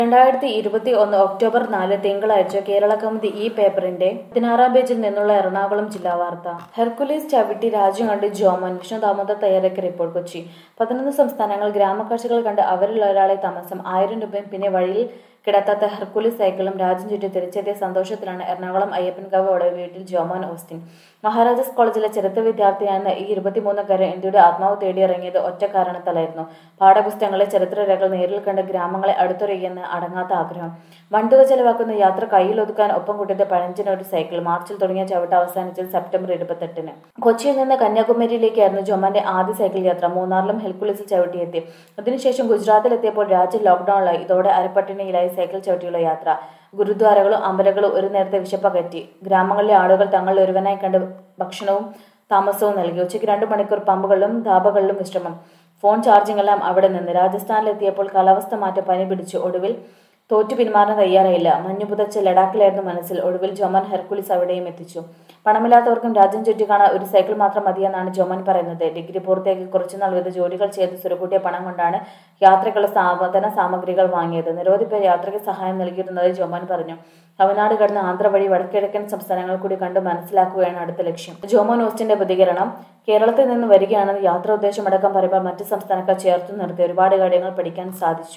രണ്ടായിരത്തി ഇരുപത്തി ഒന്ന് ഒക്ടോബർ നാല് തിങ്കളാഴ്ച കേരള കൗമുദി ഈ പേപ്പറിന്റെ പതിനാറാം പേജിൽ നിന്നുള്ള എറണാകുളം ജില്ലാ വാർത്ത ഹെർക്കുലീസ് ചവിട്ടി രാജ്യം കണ്ട് ജോമൻ വിഷ്ണു ദാമോദർ തയ്യാറാക്കിയ റിപ്പോർട്ട് കൊച്ചി പതിനൊന്ന് സംസ്ഥാനങ്ങൾ ഗ്രാമക്കാഴ്ചകൾ കണ്ട് അവരിൽ ഒരാളെ താമസം ആയിരം രൂപയും പിന്നെ വഴിയിൽ കിടത്താത്ത ഹെർക്കുലീസ് സൈക്കിളും രാജ്യം ചുറ്റി തിരിച്ചെത്തിയ സന്തോഷത്തിലാണ് എറണാകുളം അയ്യപ്പൻകാവോടെ വീട്ടിൽ ജോമോൻ ഓസ്റ്റിൻ മഹാരാജാസ് കോളേജിലെ ചരിത്ര വിദ്യാർത്ഥിയായിരുന്ന ഈ ഇരുപത്തിമൂന്നുകാരൻ ഇന്ത്യയുടെ ആത്മാവ് തേടിയിറങ്ങിയത് ഒറ്റ കാരണത്താലായിരുന്നു പാഠപുസ്തകങ്ങളെ ചരിത്രരേഖകൾ നേരിൽ കണ്ട് ഗ്രാമങ്ങളെ അടുത്തുറയുന്ന അടങ്ങാത്ത ആഗ്രഹം വണ്ടുക ചെലവാക്കുന്ന യാത്ര കയ്യിലൊതുക്കാൻ ഒപ്പം കൂട്ടിയത് പഴഞ്ചിന് ഒരു സൈക്കിൾ മാർച്ചിൽ തുടങ്ങിയ ചവിട്ട് അവസാനിച്ചത് സെപ്റ്റംബർ ഇരുപത്തെട്ടിന് കൊച്ചിയിൽ നിന്ന് കന്യാകുമാരിയിലേക്കായിരുന്നു ജോമാന്റെ ആദ്യ സൈക്കിൾ യാത്ര മൂന്നാറിലും ഹെൽക്കുലിസിൽ ചവിട്ടിയെത്തി അതിനുശേഷം ഗുജറാത്തിലെത്തിയപ്പോൾ രാജ്യം ലോക്ഡൌണിലായി ഇതോടെ അരപ്പട്ടിണിയിലായി സൈക്കിൾ ചവിട്ടിയുള്ള യാത്ര ഗുരുദ്വാരകളും അമ്പലങ്ങളും ഒരു നേരത്തെ വിശപ്പകറ്റി ഗ്രാമങ്ങളിലെ ആളുകൾ തങ്ങൾ ഒരുവനായി കണ്ട് ഭക്ഷണവും താമസവും നൽകി ഉച്ചയ്ക്ക് രണ്ട് മണിക്കൂർ പമ്പുകളിലും ധാബകളിലും വിശ്രമം ഫോൺ ചാർജിംഗ് എല്ലാം അവിടെ നിന്ന് രാജസ്ഥാനിലെത്തിയപ്പോൾ കാലാവസ്ഥ മാറ്റം പനി പിടിച്ചു ഒടുവിൽ തോറ്റു പിന്മാറാൻ തയ്യാറായില്ല മഞ്ഞു പുതച്ച് ലഡാക്കിലായിരുന്നു മനസ്സിൽ ഒടുവിൽ ജോമൻ ഹെർക്കുലിസ് അവിടെയും എത്തിച്ചു പണമില്ലാത്തവർക്കും രാജ്യം ചുറ്റി കാണാൻ ഒരു സൈക്കിൾ മാത്രം മതിയെന്നാണ് ജോമൻ പറയുന്നത് ഡിഗ്രി പൂർത്തിയാക്കി കുറച്ചുനാൾ വിവിധ ജോലികൾ ചെയ്ത് സുരകൂട്ടിയ പണം കൊണ്ടാണ് യാത്രക്കുള്ള സാധന സാമഗ്രികൾ വാങ്ങിയത് നിരവധി പേർ യാത്രയ്ക്ക് സഹായം നൽകിയിരുന്നതായി ജോമൻ പറഞ്ഞു തമിഴ്നാട് കടന്ന് ആന്ധ്ര വഴി വടക്കിഴക്കൻ സംസ്ഥാനങ്ങൾ കൂടി കണ്ട് മനസ്സിലാക്കുകയാണ് അടുത്ത ലക്ഷ്യം ജോമോൻ ഓസ്റ്റിന്റെ പ്രതികരണം കേരളത്തിൽ നിന്ന് വരികയാണെന്ന് യാത്രാ ഉദ്ദേശമടക്കം പറയുമ്പോൾ മറ്റ് സംസ്ഥാനക്കാർ ചേർത്ത് നിർത്തി ഒരുപാട് കാര്യങ്ങൾ പഠിക്കാൻ സാധിച്ചു